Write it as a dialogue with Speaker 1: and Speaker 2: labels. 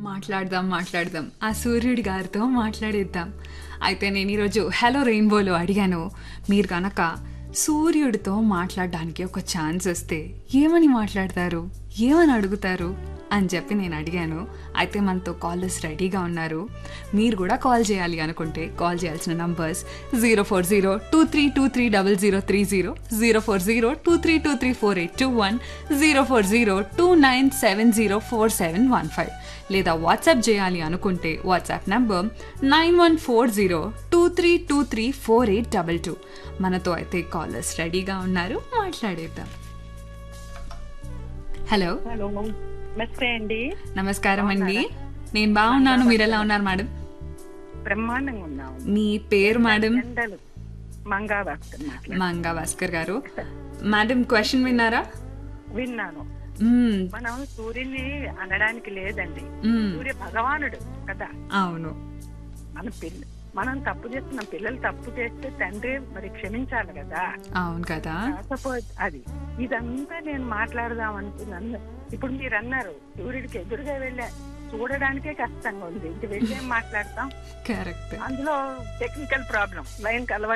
Speaker 1: మాట్లాడదాం మాట్లాడదాం ఆ సూర్యుడి గారితో మాట్లాడేద్దాం అయితే నేను ఈరోజు హలో రెయిన్బోలో అడిగాను మీరు కనుక సూర్యుడితో మాట్లాడడానికి ఒక ఛాన్స్ వస్తే ఏమని మాట్లాడతారు ఏమని అడుగుతారు అని చెప్పి నేను అడిగాను అయితే మనతో కాలర్స్ రెడీగా ఉన్నారు మీరు కూడా కాల్ చేయాలి అనుకుంటే కాల్ చేయాల్సిన numbers zero four zero two three two three double zero three zero zero four zero two three two three four eight two one zero four zero two nine seven zero four seven one five లేదా WhatsApp చేయాలి అనుకుంటే WhatsApp number nine one four zero two three two three four eight double two మనతో అయితే callers రెడీగా ఉన్నారు మాట్లాడేద్దాం hello
Speaker 2: hello నమస్తే అండి
Speaker 1: నమస్కారం అండి నేను బాగున్నాను మీరు ఎలా ఉన్నారు మేడం
Speaker 2: బ్రహ్మాండంగా ఉన్నాము
Speaker 1: మీ పేరు మేడం
Speaker 2: ఎండలు మంగా భాస్కర్ మాట్లాడు
Speaker 1: మంగా భాస్కర్ గారు మేడం క్వశ్చన్ విన్నారా
Speaker 2: విన్నాను
Speaker 1: మ్మ్,
Speaker 2: మనం సూర్యుని అనడానికి లేదండి
Speaker 1: మ్మ్,
Speaker 2: సూర్య భగవానుడు కదా
Speaker 1: అవును
Speaker 2: మన పిల్ల మనం తప్పు చేస్తున్నాం పిల్లలు తప్పు చేస్తే తండ్రి మరి క్షమించాలి కదా
Speaker 1: అవును కదా
Speaker 2: కాకపోతే అది ఇదంతా నేను మాట్లాడదాం అనుకున్నాను ఇప్పుడు మీరు అన్నారు సూర్యుడికి ఎదురుగా వెళ్ళా చూడడానికే కష్టంగా ఉంది ఇంక వెళ్ళి ఏం మాట్లాడతాం
Speaker 1: కరెక్ట్
Speaker 2: అందులో టెక్నికల్ ప్రాబ్లం లైన్ కలవ